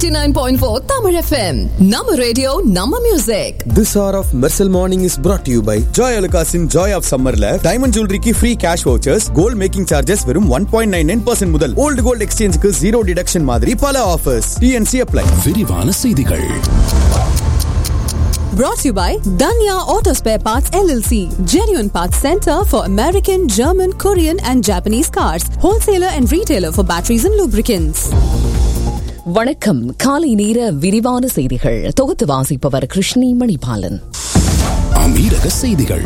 89.4 Tamil FM. Nama radio, Nama music. This hour of Mercel Morning is brought to you by Joy Alukasin Joy of Summerல diamond ஜுவல்லரிக்கு free cash vouchers gold making charges வெறும் one point nine nine percent முதல் old gold எக்ஸ்சேஞ்சுக்கு zero deduction மாதிரி பல offers DNC apply விரிவான செய்திகள் Brought to you by Danya Auto Spare Parts LLC. Genuine Parts Center for American, German, Korean and Japanese cars. Wholesaler and retailer for batteries and lubricants. வணக்கம் காலை நேர விரிவான செய்திகள் தொகுத்து வாசிப்பவர் கிருஷ்ணி மணிபாலன் அமீரக செய்திகள்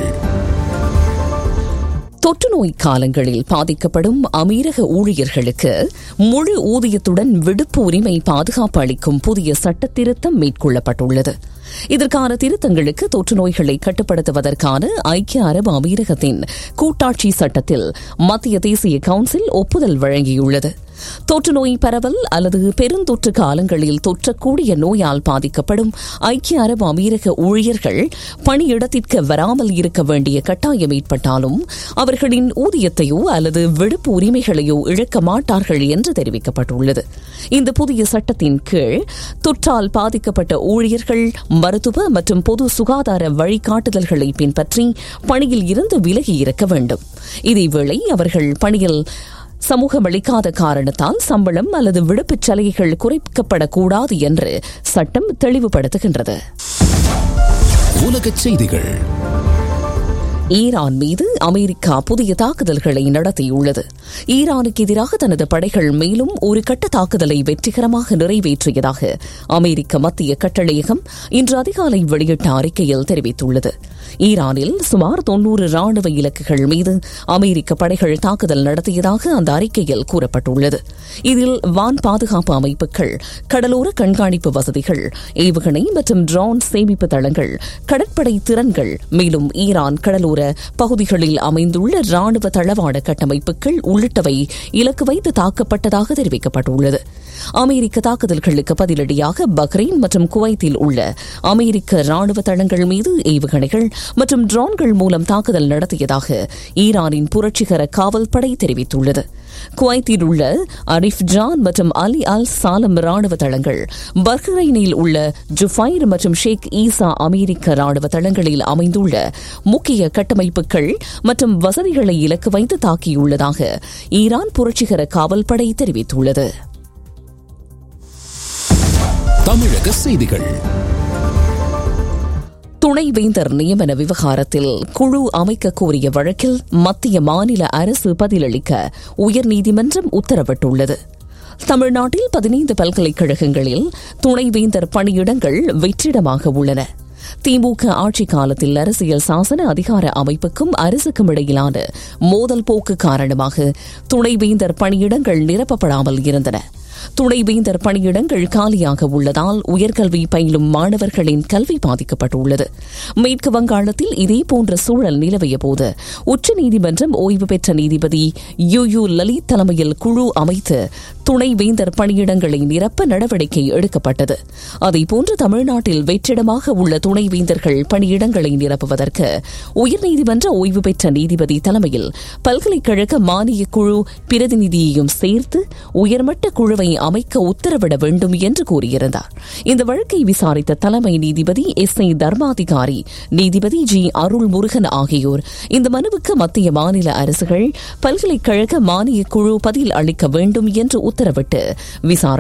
தொற்று நோய் காலங்களில் பாதிக்கப்படும் அமீரக ஊழியர்களுக்கு முழு ஊதியத்துடன் விடுப்பு உரிமை பாதுகாப்பு அளிக்கும் புதிய சட்ட திருத்தம் மேற்கொள்ளப்பட்டுள்ளது இதற்கான திருத்தங்களுக்கு தொற்று நோய்களை கட்டுப்படுத்துவதற்கான ஐக்கிய அரபு அமீரகத்தின் கூட்டாட்சி சட்டத்தில் மத்திய தேசிய கவுன்சில் ஒப்புதல் வழங்கியுள்ளது தொற்று நோய் பரவல் அல்லது பெருந்தொற்று காலங்களில் தொற்றக்கூடிய நோயால் பாதிக்கப்படும் ஐக்கிய அரபு அமீரக ஊழியர்கள் பணியிடத்திற்கு வராமல் இருக்க வேண்டிய கட்டாயம் ஏற்பட்டாலும் அவர்களின் ஊதியத்தையோ அல்லது விடுப்பு உரிமைகளையோ இழக்க மாட்டார்கள் என்று தெரிவிக்கப்பட்டுள்ளது இந்த புதிய சட்டத்தின் கீழ் தொற்றால் பாதிக்கப்பட்ட ஊழியர்கள் மருத்துவ மற்றும் பொது சுகாதார வழிகாட்டுதல்களை பின்பற்றி பணியில் இருந்து விலகி இருக்க வேண்டும் இதேவேளை அவர்கள் பணியில் சமூகம் அளிக்காத காரணத்தால் சம்பளம் அல்லது விடுப்புச் சலுகைகள் குறைக்கப்படக்கூடாது என்று சட்டம் தெளிவுபடுத்துகின்றது உலகச் செய்திகள் ஈரான் மீது அமெரிக்கா புதிய தாக்குதல்களை நடத்தியுள்ளது ஈரானுக்கு எதிராக தனது படைகள் மேலும் ஒரு கட்ட தாக்குதலை வெற்றிகரமாக நிறைவேற்றியதாக அமெரிக்க மத்திய கட்டளையகம் இன்று அதிகாலை வெளியிட்ட அறிக்கையில் தெரிவித்துள்ளது ஈரானில் சுமார் தொன்னூறு ராணுவ இலக்குகள் மீது அமெரிக்க படைகள் தாக்குதல் நடத்தியதாக அந்த அறிக்கையில் கூறப்பட்டுள்ளது இதில் வான் பாதுகாப்பு அமைப்புகள் கடலோர கண்காணிப்பு வசதிகள் ஏவுகணை மற்றும் ட்ரோன் சேமிப்பு தளங்கள் கடற்படை திறன்கள் மேலும் ஈரான் கடலோர பகுதிகளில் அமைந்துள்ள ராணுவ தளவாட கட்டமைப்புகள் உள்ளிட்டவை இலக்கு வைத்து தாக்கப்பட்டதாக தெரிவிக்கப்பட்டுள்ளது அமெரிக்க தாக்குதல்களுக்கு பதிலடியாக பஹ்ரைன் மற்றும் குவைத்தில் உள்ள அமெரிக்க ராணுவ தளங்கள் மீது ஏவுகணைகள் மற்றும் ட்ரோன்கள் மூலம் தாக்குதல் நடத்தியதாக ஈரானின் புரட்சிகர காவல் படை தெரிவித்துள்ளது குவைத்தில் உள்ள அரிஃப் ஜான் மற்றும் அலி அல் சாலம் ராணுவ தளங்கள் பஹ்ரைனில் உள்ள ஜுஃபைர் மற்றும் ஷேக் ஈசா அமெரிக்க ராணுவ தளங்களில் அமைந்துள்ள முக்கிய கட்டமைப்புகள் மற்றும் வசதிகளை இலக்கு வைத்து தாக்கியுள்ளதாக ஈரான் புரட்சிகர காவல் படை தெரிவித்துள்ளது தமிழக செய்திகள் துணைவேந்தர் நியமன விவகாரத்தில் குழு அமைக்க கோரிய வழக்கில் மத்திய மாநில அரசு பதிலளிக்க உயர்நீதிமன்றம் உத்தரவிட்டுள்ளது தமிழ்நாட்டில் பதினைந்து பல்கலைக்கழகங்களில் துணைவேந்தர் பணியிடங்கள் வெற்றிடமாக உள்ளன திமுக ஆட்சி காலத்தில் அரசியல் சாசன அதிகார அமைப்புக்கும் அரசுக்கும் இடையிலான மோதல் போக்கு காரணமாக துணைவேந்தர் பணியிடங்கள் நிரப்பப்படாமல் இருந்தன துணைவேந்தர் பணியிடங்கள் காலியாக உள்ளதால் உயர்கல்வி பயிலும் மாணவர்களின் கல்வி பாதிக்கப்பட்டுள்ளது மேற்கு வங்காளத்தில் இதேபோன்ற சூழல் நிலவிய போது உச்சநீதிமன்றம் ஓய்வு பெற்ற நீதிபதி யு யு லலித் தலைமையில் குழு அமைத்து துணைவேந்தர் பணியிடங்களை நிரப்ப நடவடிக்கை எடுக்கப்பட்டது அதேபோன்று தமிழ்நாட்டில் வெற்றிடமாக உள்ள துணைவேந்தர்கள் பணியிடங்களை நிரப்புவதற்கு உயர்நீதிமன்ற ஓய்வு பெற்ற நீதிபதி தலைமையில் பல்கலைக்கழக மானியக் குழு பிரதிநிதியையும் சேர்த்து உயர்மட்ட குழுவை அமைக்க உத்தரவிட வேண்டும் என்று கூறியிருந்தார் இந்த வழக்கை விசாரித்த தலைமை நீதிபதி எஸ் ஐ தர்மாதிகாரி நீதிபதி ஜி அருள் முருகன் ஆகியோர் இந்த மனுவுக்கு மத்திய மாநில அரசுகள் பல்கலைக்கழக மானியக் குழு பதில் அளிக்க வேண்டும் என்று உத்தரவிட்டு விசாரணை